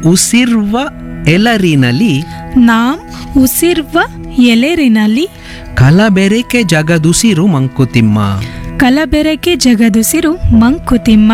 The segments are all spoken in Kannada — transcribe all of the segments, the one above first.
ಉಸಿರ್ವ ಎಲರಿನಲಿ ನಾಂ ಉಸಿರ್ವ ಎಲೆರಿನಲ್ಲಿ ಕಲಬೆರೆಕೆ ಜಗದುಸಿರು ಮಂಕುತಿಮ್ಮ ಕಲಬೆರಕೆ ಜಗದುಸಿರು ಮಂಕುತಿಮ್ಮ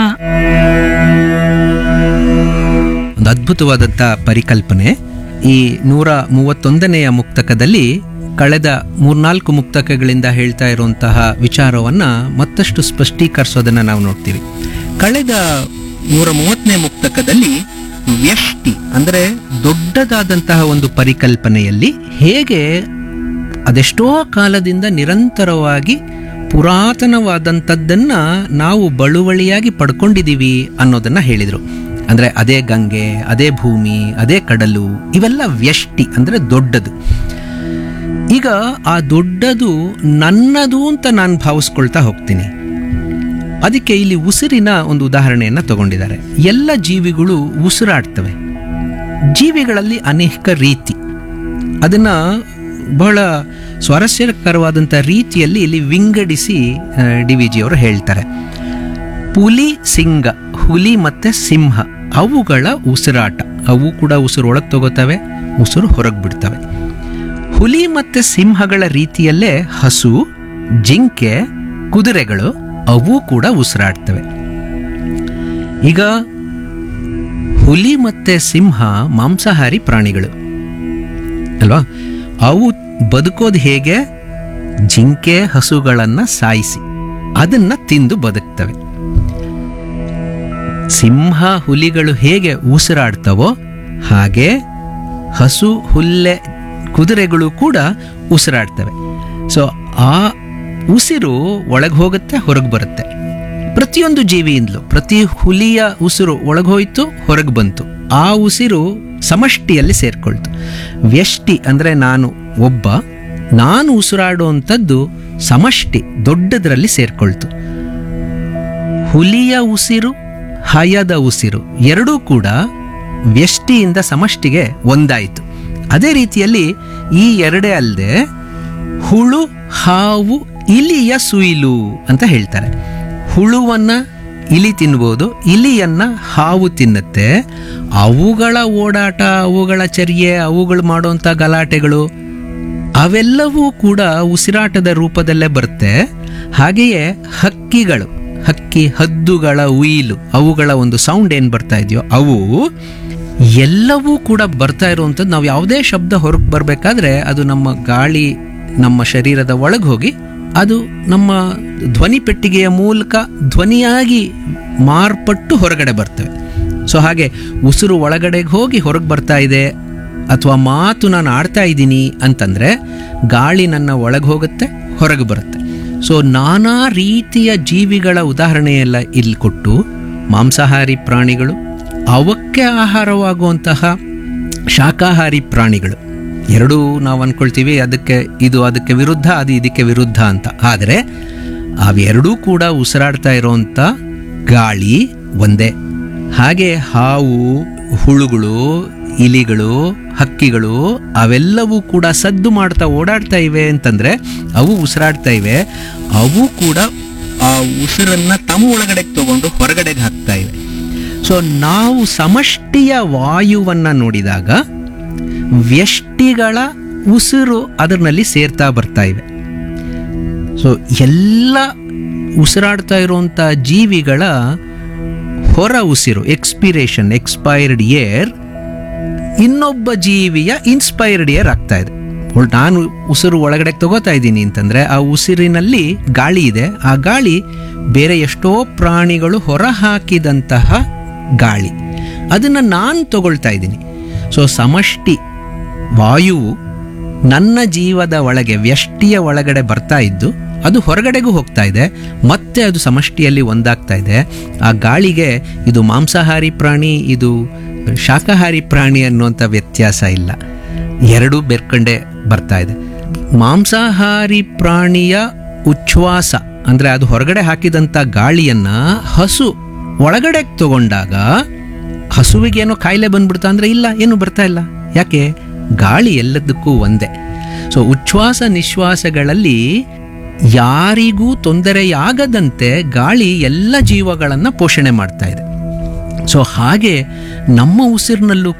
ಒಂದು ಅದ್ಭುತವಾದಂಥ ಪರಿಕಲ್ಪನೆ ಈ ನೂರ ಮೂವತ್ತೊಂದನೆಯ ಮುಕ್ತಕದಲ್ಲಿ ಕಳೆದ ಮೂರ್ನಾಲ್ಕು ಮುಕ್ತಕಗಳಿಂದ ಹೇಳ್ತಾ ಇರುವಂತಹ ವಿಚಾರವನ್ನ ಮತ್ತಷ್ಟು ಸ್ಪಷ್ಟೀಕರಿಸೋದನ್ನ ನಾವು ನೋಡ್ತೀವಿ ಕಳೆದ ನೂರ ಮೂವತ್ತನೇ ಮುಕ್ತಕದಲ್ಲಿ ವ್ಯಷ್ಟಿ ಅಂದರೆ ದೊಡ್ಡದಾದಂತಹ ಒಂದು ಪರಿಕಲ್ಪನೆಯಲ್ಲಿ ಹೇಗೆ ಅದೆಷ್ಟೋ ಕಾಲದಿಂದ ನಿರಂತರವಾಗಿ ಪುರಾತನವಾದಂಥದ್ದನ್ನ ನಾವು ಬಳುವಳಿಯಾಗಿ ಪಡ್ಕೊಂಡಿದ್ದೀವಿ ಅನ್ನೋದನ್ನ ಹೇಳಿದರು ಅಂದರೆ ಅದೇ ಗಂಗೆ ಅದೇ ಭೂಮಿ ಅದೇ ಕಡಲು ಇವೆಲ್ಲ ವ್ಯಷ್ಟಿ ಅಂದರೆ ದೊಡ್ಡದು ಈಗ ಆ ದೊಡ್ಡದು ನನ್ನದು ಅಂತ ನಾನು ಭಾವಿಸ್ಕೊಳ್ತಾ ಹೋಗ್ತೀನಿ ಅದಕ್ಕೆ ಇಲ್ಲಿ ಉಸಿರಿನ ಒಂದು ಉದಾಹರಣೆಯನ್ನು ತಗೊಂಡಿದ್ದಾರೆ ಎಲ್ಲ ಜೀವಿಗಳು ಉಸಿರಾಡ್ತವೆ ಜೀವಿಗಳಲ್ಲಿ ಅನೇಕ ರೀತಿ ಅದನ್ನ ಬಹಳ ಸ್ವಾರಸ್ಯಕರವಾದಂಥ ರೀತಿಯಲ್ಲಿ ಇಲ್ಲಿ ವಿಂಗಡಿಸಿ ಡಿ ವಿ ಜಿಯವರು ಹೇಳ್ತಾರೆ ಹುಲಿ ಸಿಂಗ ಹುಲಿ ಮತ್ತೆ ಸಿಂಹ ಅವುಗಳ ಉಸಿರಾಟ ಅವು ಕೂಡ ಉಸಿರು ಒಳಗೆ ತಗೋತವೆ ಉಸಿರು ಹೊರಗೆ ಬಿಡ್ತವೆ ಹುಲಿ ಮತ್ತೆ ಸಿಂಹಗಳ ರೀತಿಯಲ್ಲೇ ಹಸು ಜಿಂಕೆ ಕುದುರೆಗಳು ಅವು ಕೂಡ ಉಸಿರಾಡ್ತವೆ ಈಗ ಹುಲಿ ಮತ್ತೆ ಸಿಂಹ ಮಾಂಸಾಹಾರಿ ಪ್ರಾಣಿಗಳು ಅಲ್ವಾ ಅವು ಬದುಕೋದು ಹೇಗೆ ಜಿಂಕೆ ಹಸುಗಳನ್ನ ಸಾಯಿಸಿ ಅದನ್ನ ತಿಂದು ಬದುಕ್ತವೆ ಸಿಂಹ ಹುಲಿಗಳು ಹೇಗೆ ಉಸಿರಾಡ್ತವೋ ಹಾಗೆ ಹಸು ಹುಲ್ಲೆ ಕುದುರೆಗಳು ಕೂಡ ಉಸಿರಾಡ್ತವೆ ಸೊ ಆ ಉಸಿರು ಒಳಗೆ ಹೋಗುತ್ತೆ ಹೊರಗೆ ಬರುತ್ತೆ ಪ್ರತಿಯೊಂದು ಜೀವಿಯಿಂದಲೂ ಪ್ರತಿ ಹುಲಿಯ ಉಸಿರು ಒಳಗೆ ಹೋಯ್ತು ಹೊರಗೆ ಬಂತು ಆ ಉಸಿರು ಸಮಷ್ಟಿಯಲ್ಲಿ ಸೇರ್ಕೊಳ್ತು ವ್ಯಷ್ಟಿ ಅಂದರೆ ನಾನು ಒಬ್ಬ ನಾನು ಉಸಿರಾಡುವಂಥದ್ದು ಸಮಷ್ಟಿ ದೊಡ್ಡದರಲ್ಲಿ ಸೇರ್ಕೊಳ್ತು ಹುಲಿಯ ಉಸಿರು ಹಯದ ಉಸಿರು ಎರಡೂ ಕೂಡ ವ್ಯಷ್ಟಿಯಿಂದ ಸಮಷ್ಟಿಗೆ ಒಂದಾಯಿತು ಅದೇ ರೀತಿಯಲ್ಲಿ ಈ ಎರಡೇ ಅಲ್ಲದೆ ಹುಳು ಹಾವು ಇಲಿಯ ಸುಯಿಲು ಅಂತ ಹೇಳ್ತಾರೆ ಹುಳುವನ್ನ ಇಲಿ ತಿನ್ಬೋದು ಇಲಿಯನ್ನ ಹಾವು ತಿನ್ನುತ್ತೆ ಅವುಗಳ ಓಡಾಟ ಅವುಗಳ ಚರ್ಯೆ ಅವುಗಳು ಮಾಡುವಂಥ ಗಲಾಟೆಗಳು ಅವೆಲ್ಲವೂ ಕೂಡ ಉಸಿರಾಟದ ರೂಪದಲ್ಲೇ ಬರುತ್ತೆ ಹಾಗೆಯೇ ಹಕ್ಕಿಗಳು ಹಕ್ಕಿ ಹದ್ದುಗಳ ಉಯಿಲು ಅವುಗಳ ಒಂದು ಸೌಂಡ್ ಏನು ಬರ್ತಾ ಇದೆಯೋ ಅವು ಎಲ್ಲವೂ ಕೂಡ ಬರ್ತಾ ಇರುವಂಥದ್ದು ನಾವು ಯಾವುದೇ ಶಬ್ದ ಹೊರಗೆ ಬರಬೇಕಾದ್ರೆ ಅದು ನಮ್ಮ ಗಾಳಿ ನಮ್ಮ ಶರೀರದ ಒಳಗೆ ಹೋಗಿ ಅದು ನಮ್ಮ ಧ್ವನಿ ಪೆಟ್ಟಿಗೆಯ ಮೂಲಕ ಧ್ವನಿಯಾಗಿ ಮಾರ್ಪಟ್ಟು ಹೊರಗಡೆ ಬರ್ತವೆ ಸೊ ಹಾಗೆ ಉಸಿರು ಒಳಗಡೆಗೆ ಹೋಗಿ ಹೊರಗೆ ಬರ್ತಾ ಇದೆ ಅಥವಾ ಮಾತು ನಾನು ಆಡ್ತಾ ಇದ್ದೀನಿ ಅಂತಂದರೆ ಗಾಳಿ ನನ್ನ ಒಳಗೆ ಹೋಗುತ್ತೆ ಹೊರಗೆ ಬರುತ್ತೆ ಸೊ ನಾನಾ ರೀತಿಯ ಜೀವಿಗಳ ಉದಾಹರಣೆಯೆಲ್ಲ ಇಲ್ಲಿ ಕೊಟ್ಟು ಮಾಂಸಾಹಾರಿ ಪ್ರಾಣಿಗಳು ಅವಕ್ಕೆ ಆಹಾರವಾಗುವಂತಹ ಶಾಕಾಹಾರಿ ಪ್ರಾಣಿಗಳು ಎರಡೂ ನಾವು ಅನ್ಕೊಳ್ತೀವಿ ಅದಕ್ಕೆ ಇದು ಅದಕ್ಕೆ ವಿರುದ್ಧ ಅದು ಇದಕ್ಕೆ ವಿರುದ್ಧ ಅಂತ ಆದರೆ ಅವೆರಡೂ ಕೂಡ ಉಸಿರಾಡ್ತಾ ಇರೋವಂಥ ಗಾಳಿ ಒಂದೇ ಹಾಗೆ ಹಾವು ಹುಳುಗಳು ಇಲಿಗಳು ಹಕ್ಕಿಗಳು ಅವೆಲ್ಲವೂ ಕೂಡ ಸದ್ದು ಮಾಡ್ತಾ ಓಡಾಡ್ತಾ ಇವೆ ಅಂತಂದ್ರೆ ಅವು ಉಸಿರಾಡ್ತಾ ಇವೆ ಅವು ಕೂಡ ಆ ಉಸಿರನ್ನ ತಮ್ಮ ಒಳಗಡೆ ತಗೊಂಡು ಹೊರಗಡೆಗೆ ಹಾಕ್ತಾ ಇವೆ ಸೊ ನಾವು ಸಮಷ್ಟಿಯ ವಾಯುವನ್ನ ನೋಡಿದಾಗ ವ್ಯಷ್ಟಿಗಳ ಉಸಿರು ಅದರಲ್ಲಿ ಸೇರ್ತಾ ಬರ್ತಾ ಇವೆ ಸೊ ಎಲ್ಲ ಉಸಿರಾಡ್ತಾ ಇರುವಂಥ ಜೀವಿಗಳ ಹೊರ ಉಸಿರು ಎಕ್ಸ್ಪಿರೇಷನ್ ಎಕ್ಸ್ಪೈರ್ಡ್ ಏರ್ ಇನ್ನೊಬ್ಬ ಜೀವಿಯ ಇನ್ಸ್ಪೈರ್ಡ್ ಏರ್ ಆಗ್ತಾ ಇದೆ ಒಳ್- ನಾನು ಉಸಿರು ಒಳಗಡೆ ತಗೋತಾ ಇದ್ದೀನಿ ಅಂತಂದ್ರೆ ಆ ಉಸಿರಿನಲ್ಲಿ ಗಾಳಿ ಇದೆ ಆ ಗಾಳಿ ಬೇರೆ ಎಷ್ಟೋ ಪ್ರಾಣಿಗಳು ಹೊರ ಹಾಕಿದಂತಹ ಗಾಳಿ ಅದನ್ನ ನಾನು ತಗೊಳ್ತಾ ಇದ್ದೀನಿ ಸೊ ಸಮಷ್ಟಿ ವಾಯುವು ನನ್ನ ಜೀವದ ಒಳಗೆ ವ್ಯಷ್ಟಿಯ ಒಳಗಡೆ ಬರ್ತಾ ಇದ್ದು ಅದು ಹೊರಗಡೆಗೂ ಹೋಗ್ತಾ ಇದೆ ಮತ್ತೆ ಅದು ಸಮಷ್ಟಿಯಲ್ಲಿ ಒಂದಾಗ್ತಾ ಇದೆ ಆ ಗಾಳಿಗೆ ಇದು ಮಾಂಸಾಹಾರಿ ಪ್ರಾಣಿ ಇದು ಶಾಕಾಹಾರಿ ಪ್ರಾಣಿ ಅನ್ನುವಂಥ ವ್ಯತ್ಯಾಸ ಇಲ್ಲ ಎರಡೂ ಬೆರ್ಕಂಡೆ ಬರ್ತಾ ಇದೆ ಮಾಂಸಾಹಾರಿ ಪ್ರಾಣಿಯ ಉಚ್ಛ್ವಾಸ ಅಂದ್ರೆ ಅದು ಹೊರಗಡೆ ಹಾಕಿದಂಥ ಗಾಳಿಯನ್ನ ಹಸು ಒಳಗಡೆ ತಗೊಂಡಾಗ ಹಸುವಿಗೇನೋ ಕಾಯಿಲೆ ಬಂದ್ಬಿಡ್ತಾ ಅಂದ್ರೆ ಇಲ್ಲ ಏನು ಬರ್ತಾ ಇಲ್ಲ ಯಾಕೆ ಗಾಳಿ ಎಲ್ಲದಕ್ಕೂ ಒಂದೇ ಸೊ ಉಚ್ಛ್ವಾಸ ನಿಶ್ವಾಸಗಳಲ್ಲಿ ಯಾರಿಗೂ ತೊಂದರೆಯಾಗದಂತೆ ಗಾಳಿ ಎಲ್ಲ ಜೀವಗಳನ್ನು ಪೋಷಣೆ ಮಾಡ್ತಾ ಇದೆ ಸೊ ಹಾಗೆ ನಮ್ಮ ಉಸಿರಿನಲ್ಲೂ